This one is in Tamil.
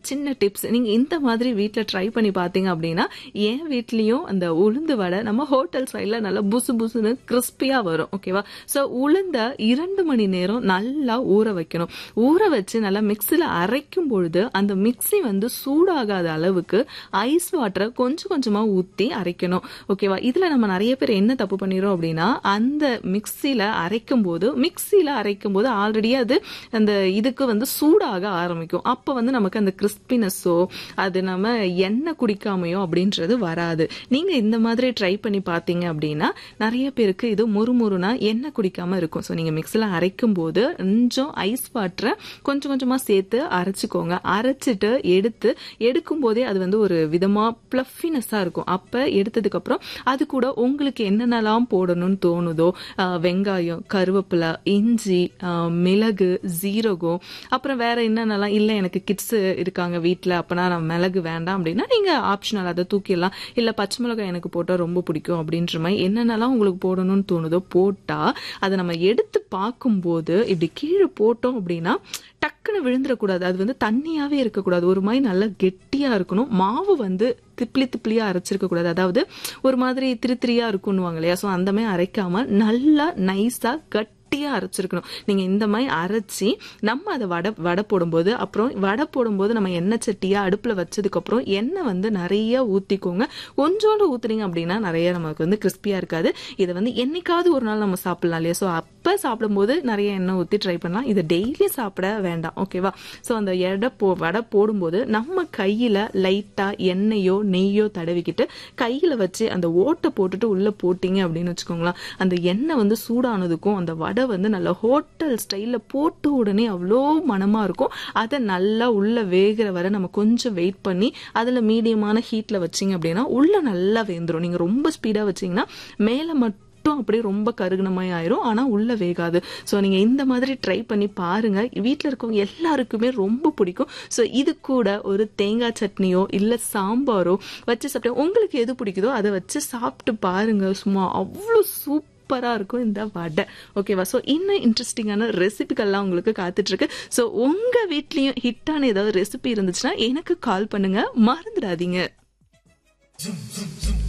சின்ன டிப்ஸ் நீங்க இந்த மாதிரி வீட்ல ட்ரை பண்ணி பார்த்தீங்க அப்படின்னா என் வீட்லயும் அந்த உளுந்து வடை நம்ம ஹோட்டல் சைட்ல நல்லா புசு புசுன்னு கிறிஸ்பியா வரும் ஓகேவா ஸோ உளுந்த இரண்டு மணி நேரம் நல்லா ஊற வைக்கணும் ஊற வச்சு நல்லா மிக்சியில் அரைக்கும் பொழுது அந்த மிக்ஸி வந்து சூடாகாத அளவுக்கு ஐஸ் வாட்டரை கொஞ்சம் கொஞ்சமா ஊற்றி அரைக்கணும் ஓகேவா இதுல நம்ம நிறைய பேர் என்ன தப்பு பண்ணிடுறோம் அப்படின்னா அந்த மிக்சியில அரைக்கும் போது மிக்சியில அரைக்கும் போது ஆல்ரெடி அது அந்த இதுக்கு வந்து சூடாக ஆரம்பிக்கும் அப்ப வந்து நமக்கு அந்த கிறிஸ்பினஸோ அது நம்ம எண்ணெய் குடிக்காமையோ அப்படின்றது வராது நீங்க இந்த மாதிரி ட்ரை பண்ணி பார்த்தீங்க அப்படின்னா நிறைய பேருக்கு இது முறுமுறுனா எண்ணெய் குடிக்காம இருக்கும் ஸோ நீங்க மிக்சியில் அரைக்கும் போது கொஞ்சம் ஐஸ் வாட்டரை கொஞ்சம் கொஞ்சமா சேர்த்து அரைச்சிக்கோங்க அரைச்சிட்டு எடுத்து எடுக்கும் போதே அது வந்து ஒரு விதமா பிளஃபினஸா இருக்கும் அப்ப எடுத்ததுக்கு அப்புறம் அது கூட உங்களுக்கு என்னென்னலாம் போடணும்னு தோணுதோ ஆஹ் வெங்காயம் கருவேப்பிலை இஞ்சி ஆஹ் மிளகு ஜீரகம் அப்புறம் வேற என்னென்னலாம் இல்லை எனக்கு கிட்ஸ் இருக்காங்க வீட்டில் அப்பனா நான் மிளகு வேண்டாம் அப்படின்னா நீங்க ஆப்ஷனல் அதை தூக்கிடலாம் இல்லை பச்சை மிளகாய் எனக்கு போட்டால் ரொம்ப பிடிக்கும் அப்படின்ற மாதிரி என்னென்னலாம் உங்களுக்கு போடணும்னு தோணுதோ போட்டா அதை நம்ம எடுத்து பார்க்கும்போது இப்படி கீழே போட்டோம் அப்படின்னா டக்குன்னு விழுந்துடக்கூடாது அது வந்து தண்ணியாவே இருக்கக்கூடாது ஒரு மாதிரி நல்லா கெட்டியா இருக்கணும் மாவு வந்து திப்ளி திப்ளியா அரைச்சிருக்க கூடாது அதாவது ஒரு மாதிரி திரித்திரியா இருக்கும்னுவாங்க இல்லையா ஸோ அந்த மாதிரி அரைக்காம நல்லா நைஸா கட் கட்டியா அரைச்சிருக்கணும் நீங்க இந்த மாதிரி அரைச்சி நம்ம அதை வடை வடை போடும்போது அப்புறம் வடை போடும்போது நம்ம எண்ணெய் சட்டியா அடுப்புல வச்சதுக்கு அப்புறம் எண்ணெய் வந்து நிறைய ஊத்திக்கோங்க கொஞ்சோண்டு ஊத்துனீங்க அப்படின்னா நிறைய நமக்கு வந்து கிறிஸ்பியா இருக்காது இதை வந்து என்னைக்காவது ஒரு நாள் நம்ம சாப்பிடலாம் இல்லையா ஸோ அப்ப சாப்பிடும்போது நிறைய எண்ணெய் ஊத்தி ட்ரை பண்ணலாம் இதை டெய்லி சாப்பிட வேண்டாம் ஓகேவா ஸோ அந்த எடை போ வடை போடும்போது நம்ம கையில லைட்டா எண்ணெயோ நெய்யோ தடவிக்கிட்டு கையில வச்சு அந்த ஓட்டை போட்டுட்டு உள்ள போட்டீங்க அப்படின்னு வச்சுக்கோங்களேன் அந்த எண்ணெய் வந்து சூடானதுக்கும் அந்த வடை வந்து நல்ல ஹோட்டல் ஸ்டைல்ல போட்ட உடனே அவ்வளோ மனமா இருக்கும் அதை நல்லா உள்ள வேகிற வரை நம்ம கொஞ்சம் வெயிட் பண்ணி அதுல மீடியமான ஹீட்ல வச்சீங்க அப்படின்னா உள்ள நல்லா வேந்துரும் நீங்க ரொம்ப ஸ்பீடா வச்சீங்கன்னா மேல மட்டும் மட்டும் அப்படியே ரொம்ப கருகுன மாதிரி ஆயிரும் ஆனா உள்ள வேகாது ஸோ நீங்க இந்த மாதிரி ட்ரை பண்ணி பாருங்க வீட்டில் இருக்கவங்க எல்லாருக்குமே ரொம்ப பிடிக்கும் ஸோ இது கூட ஒரு தேங்காய் சட்னியோ இல்ல சாம்பாரோ வச்சு சாப்பிட்டா உங்களுக்கு எது பிடிக்குதோ அதை வச்சு சாப்பிட்டு பாருங்க சும்மா அவ்வளோ சூப் சூப்பராக இருக்கும் இந்த வடை ஓகேவா ஸோ இன்னும் இன்ட்ரெஸ்டிங்கான ரெசிபிகள்லாம் உங்களுக்கு காத்துட்டு இருக்கு ஸோ உங்க வீட்லயும் ஹிட்டான ஏதாவது ரெசிபி இருந்துச்சுன்னா எனக்கு கால் பண்ணுங்க மறந்துடாதீங்க Zoom, zoom, zoom.